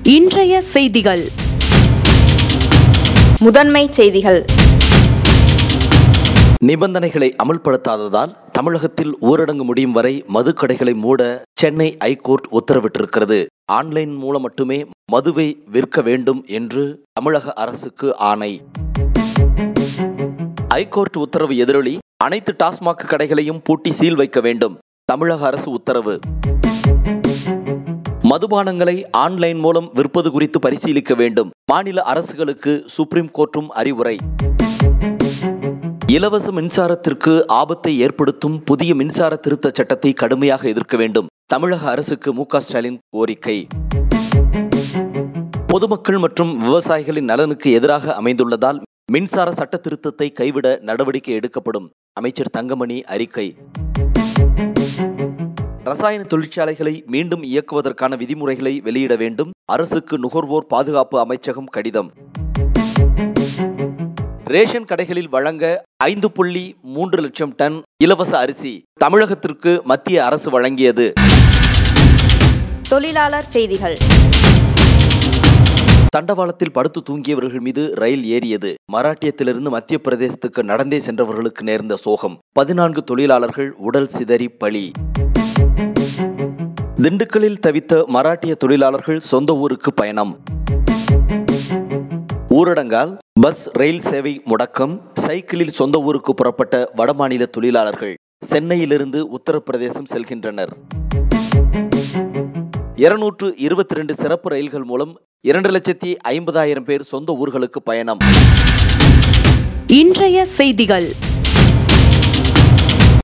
இன்றைய செய்திகள் முதன்மை செய்திகள் நிபந்தனைகளை அமல்படுத்தாததால் தமிழகத்தில் ஊரடங்கு முடியும் வரை மதுக்கடைகளை மூட சென்னை ஐகோர்ட் உத்தரவிட்டிருக்கிறது ஆன்லைன் மூலம் மட்டுமே மதுவை விற்க வேண்டும் என்று தமிழக அரசுக்கு ஆணை ஐகோர்ட் உத்தரவு எதிரொலி அனைத்து டாஸ்மாக் கடைகளையும் பூட்டி சீல் வைக்க வேண்டும் தமிழக அரசு உத்தரவு மதுபானங்களை ஆன்லைன் மூலம் விற்பது குறித்து பரிசீலிக்க வேண்டும் மாநில அரசுகளுக்கு சுப்ரீம் கோர்ட்டும் அறிவுரை இலவச மின்சாரத்திற்கு ஆபத்தை ஏற்படுத்தும் புதிய மின்சார திருத்த சட்டத்தை கடுமையாக எதிர்க்க வேண்டும் தமிழக அரசுக்கு மு க ஸ்டாலின் கோரிக்கை பொதுமக்கள் மற்றும் விவசாயிகளின் நலனுக்கு எதிராக அமைந்துள்ளதால் மின்சார சட்ட திருத்தத்தை கைவிட நடவடிக்கை எடுக்கப்படும் அமைச்சர் தங்கமணி அறிக்கை ரசாயன தொழிற்சாலைகளை மீண்டும் இயக்குவதற்கான விதிமுறைகளை வெளியிட வேண்டும் அரசுக்கு நுகர்வோர் பாதுகாப்பு அமைச்சகம் கடிதம் ரேஷன் கடைகளில் வழங்க ஐந்து புள்ளி மூன்று லட்சம் டன் இலவச அரிசி தமிழகத்திற்கு மத்திய அரசு வழங்கியது தொழிலாளர் செய்திகள் தண்டவாளத்தில் படுத்து தூங்கியவர்கள் மீது ரயில் ஏறியது மராட்டியத்திலிருந்து மத்திய பிரதேசத்துக்கு நடந்தே சென்றவர்களுக்கு நேர்ந்த சோகம் பதினான்கு தொழிலாளர்கள் உடல் சிதறி பலி திண்டுக்கல்லில் தவித்த மராட்டிய தொழிலாளர்கள் சொந்த ஊருக்கு பயணம் ஊரடங்கால் பஸ் ரயில் சேவை முடக்கம் சைக்கிளில் சொந்த ஊருக்கு புறப்பட்ட வடமாநில தொழிலாளர்கள் சென்னையிலிருந்து உத்தரப்பிரதேசம் செல்கின்றனர் இருநூற்று இருபத்தி ரெண்டு சிறப்பு ரயில்கள் மூலம் இரண்டு லட்சத்தி ஐம்பதாயிரம் பேர் சொந்த ஊர்களுக்கு பயணம் இன்றைய செய்திகள்